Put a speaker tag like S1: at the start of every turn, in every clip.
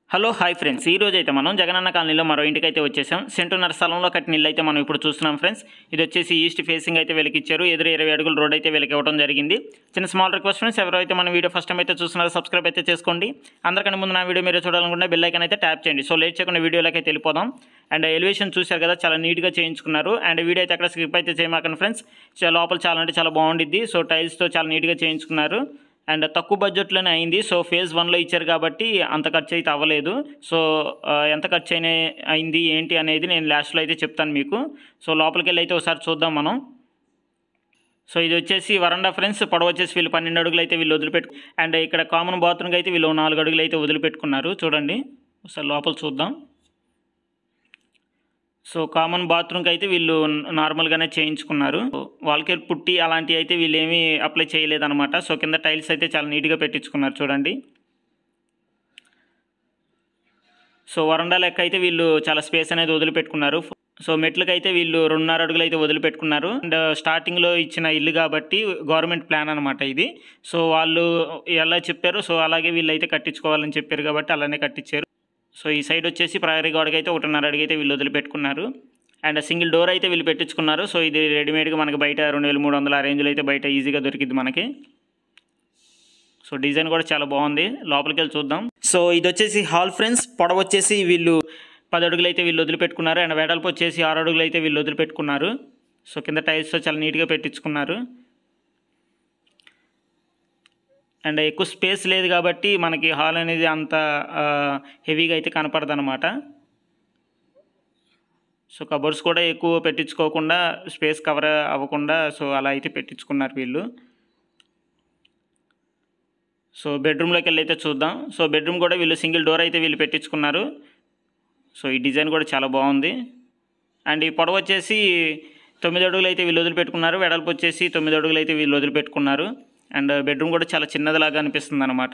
S1: hello hi friends ఈ రోజు అయితే మనం జగనన్న కాలనీలో మరో ఇంటికి అయితే వచ్చేసాం సెంటున్నర స్థలంలో కట్టిన ఇల్లు అయితే మనం ఇప్పుడు చూస్తున్నాం ఫ్రెండ్స్ ఇది వచ్చేసి ఈస్ట్ ఫేసింగ్ అయితే వెలికిచ్చారు ఎదురు ఇరవై అడుగుల రోడ్ అయితే వెలికి ఇవ్వడం జరిగింది చిన్న స్మాల్ రిక్వెస్ట్ ఫ్రెండ్స్ ఎవరైతే మన వీడియో ఫస్ట్ టైం అయితే చూస్తున్నారో సబ్స్క్రైబ్ అయితే చేసుకోండి అందరికంటే ముందు నా వీడియో మీరు చూడాలనుకుంటే బెల్ ఐకన్ అయితే ట్యాప్ చేయండి సో లేట్ చేయకుండా వీడియోలోకి అయితే వెళ్ళిపోదాం అండ్ ఎలివేషన్ చూశారు కదా చాలా నీట్గా చేయించుకున్నారు అండ్ వీడియో అయితే అక్కడ స్కిప్ అయితే చేయమాకండి ఫ్రెండ్స్ చా- లోపల చాలా అంటే చాలా బాగుండిద్ది సో టైల్స్తో చాలా నీట్గా చేయించుకున్నారు అండ్ తక్కువ బడ్జెట్లోనే అయింది సో ఫేజ్ వన్లో ఇచ్చారు కాబట్టి అంత ఖర్చు అయితే అవ్వలేదు సో ఆ, ఎంత ఖర్చు అయిన అయింది ఏంటి అనేది నేను లాస్ట్లో అయితే చెప్తాను మీకు సో లోపలికి వెళ్ళి అయితే ఒకసారి చూద్దాం మనం సో ఇది వచ్చేసి వరండా ఫ్రెండ్స్ పొడవ వచ్చేసి వీళ్ళు పన్నెండు అడుగులు అయితే వీళ్ళు వదిలిపెట్టు అండ్ ఇక్కడ కామన్ బాత్రూమ్కి అయితే వీళ్ళు నాలుగు అడుగులు అయితే వదిలిపెట్టుకున్నారు చూడండి ఒకసారి లోపల చూద్దాం సో కామన్ బాత్రూమ్కి అయితే వీళ్ళు నార్మల్గానే చేయించుకున్నారు వాళ్ళకి పుట్టి అలాంటివి అయితే వీళ్ళు ఏమీ అప్లై చేయలేదన్నమాట సో కింద టైల్స్ అయితే చాలా నీట్గా పెట్టించుకున్నారు చూడండి సో వరండా లెక్క అయితే వీళ్ళు చాలా స్పేస్ అనేది వదిలిపెట్టుకున్నారు సో మెట్లకి అయితే వీళ్ళు రెండున్నర అడుగులు అయితే వదిలిపెట్టుకున్నారు అండ్ స్టార్టింగ్లో ఇచ్చిన ఇల్లు కాబట్టి గవర్నమెంట్ ప్లాన్ అనమాట ఇది సో వాళ్ళు ఎలా చెప్పారో సో అలాగే వీళ్ళు అయితే కట్టించుకోవాలని చెప్పారు కాబట్టి అలానే కట్టించారు సో ఈ సైడ్ వచ్చేసి ప్రహరీ గోడకి అయితే ఒకటిన్నర అడుగు అయితే వీళ్ళు వదిలిపెట్టుకున్నారు అండ్ సింగిల్ డోర్ అయితే వీళ్ళు పెట్టించుకున్నారు సో ఇది రెడీమేడ్గా మనకి బయట రెండు వేల మూడు వందల ఆ రేంజ్లో అయితే బయట ఈజీగా దొరికింది మనకి సో డిజైన్ కూడా చాలా బాగుంది లోపలికి వెళ్ళి చూద్దాం సో ఇది వచ్చేసి హాల్ ఫ్రెండ్స్ పొడవ వచ్చేసి వీళ్ళు పది అడుగులు అయితే వీళ్ళు వదిలిపెట్టుకున్నారు అండ్ వెడల్పు వచ్చేసి ఆరు అడుగులు అయితే వీళ్ళు వదిలిపెట్టుకున్నారు సో కింద టైల్స్తో చాలా నీట్గా పెట్టించుకున్నారు అండ్ ఎక్కువ స్పేస్ లేదు కాబట్టి మనకి హాల్ అనేది అంత హెవీగా అయితే కనపడదు అనమాట సో కబోర్డ్స్ కూడా ఎక్కువ పెట్టించుకోకుండా స్పేస్ కవర్ అవ్వకుండా సో అలా అయితే పెట్టించుకున్నారు వీళ్ళు సో బెడ్రూమ్లోకి వెళ్ళి అయితే చూద్దాం సో బెడ్రూమ్ కూడా వీళ్ళు సింగిల్ డోర్ అయితే వీళ్ళు పెట్టించుకున్నారు సో ఈ డిజైన్ కూడా చాలా బాగుంది అండ్ ఈ పొడవు వచ్చేసి తొమ్మిది అడుగులు అయితే వీళ్ళు వదిలిపెట్టుకున్నారు వెడల్పు వచ్చేసి తొమ్మిది అడుగులు అయితే వీళ్ళు వదిలిపెట్టుకున్నారు అండ్ బెడ్రూమ్ కూడా చాలా చిన్నదిలాగా అనిపిస్తుంది అనమాట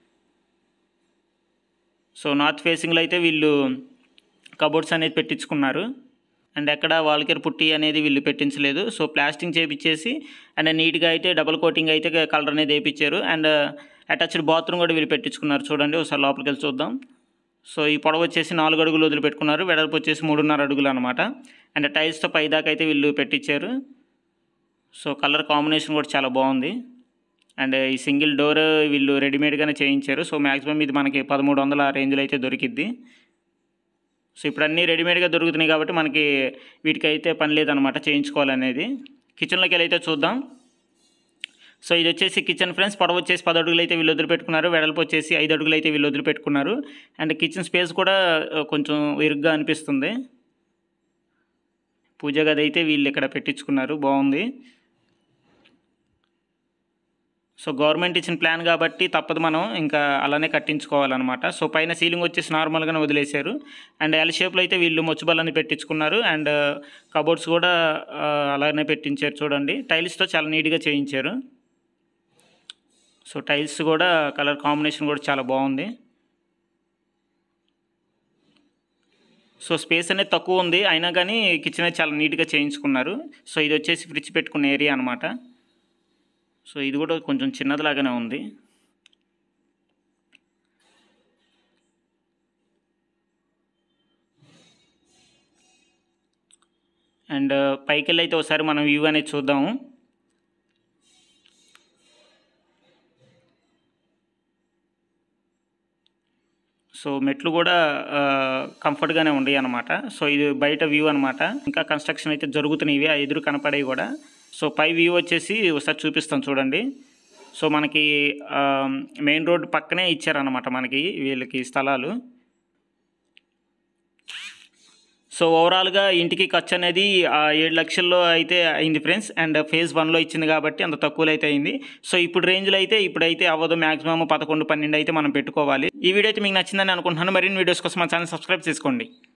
S1: సో నార్త్ ఫేసింగ్లో అయితే వీళ్ళు కబోర్డ్స్ అనేది పెట్టించుకున్నారు అండ్ ఎక్కడ వాల్కేర్ పుట్టి అనేది వీళ్ళు పెట్టించలేదు సో ప్లాస్టింగ్ చేపించేసి అండ్ నీట్గా అయితే డబుల్ కోటింగ్ అయితే కలర్ అనేది వేయించారు అండ్ అటాచ్డ్ బాత్రూమ్ కూడా వీళ్ళు పెట్టించుకున్నారు చూడండి ఒకసారి లోపలికి వెళ్ళి చూద్దాం సో ఈ పొడవు వచ్చేసి నాలుగు అడుగులు వదిలిపెట్టుకున్నారు వెడల్పు వచ్చేసి మూడున్నర అడుగులు అనమాట అండ్ టైల్స్తో పైదాకా అయితే వీళ్ళు పెట్టించారు సో కలర్ కాంబినేషన్ కూడా చాలా బాగుంది అండ్ ఈ సింగిల్ డోర్ వీళ్ళు రెడీమేడ్గానే చేయించారు సో మ్యాక్సిమం ఇది మనకి పదమూడు వందల ఆ రేంజ్లో అయితే దొరికిద్ది సో ఇప్పుడు అన్నీ రెడీమేడ్గా దొరుకుతున్నాయి కాబట్టి మనకి వీటికి అయితే పని లేదనమాట చేయించుకోవాలనేది కిచెన్లోకి వెళ్ళి అయితే చూద్దాం సో ఇది వచ్చేసి కిచెన్ ఫ్రెండ్స్ పొడవు వచ్చేసి పది అడుగులు అయితే వీళ్ళు వదిలిపెట్టుకున్నారు వెడల్పు వచ్చేసి ఐదు అడుగులు అయితే వీళ్ళు వదిలిపెట్టుకున్నారు అండ్ కిచెన్ స్పేస్ కూడా ఆ, కొంచెం ఇరుగ్గా అనిపిస్తుంది పూజ గది అయితే వీళ్ళు ఇక్కడ పెట్టించుకున్నారు బాగుంది సో గవర్నమెంట్ ఇచ్చిన ప్లాన్ కాబట్టి తప్పదు మనం ఇంకా అలానే కట్టించుకోవాలన్నమాట సో పైన సీలింగ్ వచ్చేసి నార్మల్గానే వదిలేశారు అండ్ ఎల్ షేప్లో అయితే వీళ్ళు మొచ్చుబల్లని పెట్టించుకున్నారు అండ్ కబోర్డ్స్ కూడా ఆ, అలానే పెట్టించారు చూడండి టైల్స్తో చాలా నీట్గా చేయించారు సో టైల్స్ కూడా కలర్ కాంబినేషన్ కూడా చాలా బాగుంది సో స్పేస్ అనేది తక్కువ ఉంది అయినా కానీ కిచెన్ అయితే చాలా నీట్గా చేయించుకున్నారు సో ఇది వచ్చేసి ఫ్రిడ్జ్ పెట్టుకున్న ఏరియా అనమాట సో ఇది కూడా కొంచెం చిన్నదిలాగానే ఉంది అండ్ పైకి వెళ్ళి అయితే ఒకసారి మనం వ్యూ అనేది చూద్దాము సో మెట్లు కూడా ఆ, కంఫర్ట్గానే ఉన్నాయి అనమాట సో ఇది బయట వ్యూ అనమాట ఇంకా కన్స్ట్రక్షన్ అయితే జరుగుతున్నాయి ఆ ఎదురు కనపడేవి కూడా సో పై వ్యూ వచ్చేసి ఒకసారి చూపిస్తాం చూడండి సో మనకి ఆ, మెయిన్ రోడ్ పక్కనే ఇచ్చారనమాట మనకి వీళ్ళకి స్థలాలు సో ఓవరాల్గా ఇంటికి ఖర్చు అనేది ఆ, ఏడు లక్షల్లో అయితే అయింది ఫ్రెండ్స్ అండ్ ఫేజ్ వన్లో ఇచ్చింది కాబట్టి అంత తక్కువలో అయితే అయింది సో ఇప్పుడు రేంజ్లో అయితే ఇప్పుడైతే అవ్వదు మాక్సిమం పదకొండు పన్నెండు అయితే మనం పెట్టుకోవాలి ఈ వీడియో అయితే మీకు నచ్చిందని అనుకుంటున్నాను మరిన్ని వీడియోస్ కోసం మా ఛానల్ సబ్స్క్రైబ్ చేసుకోండి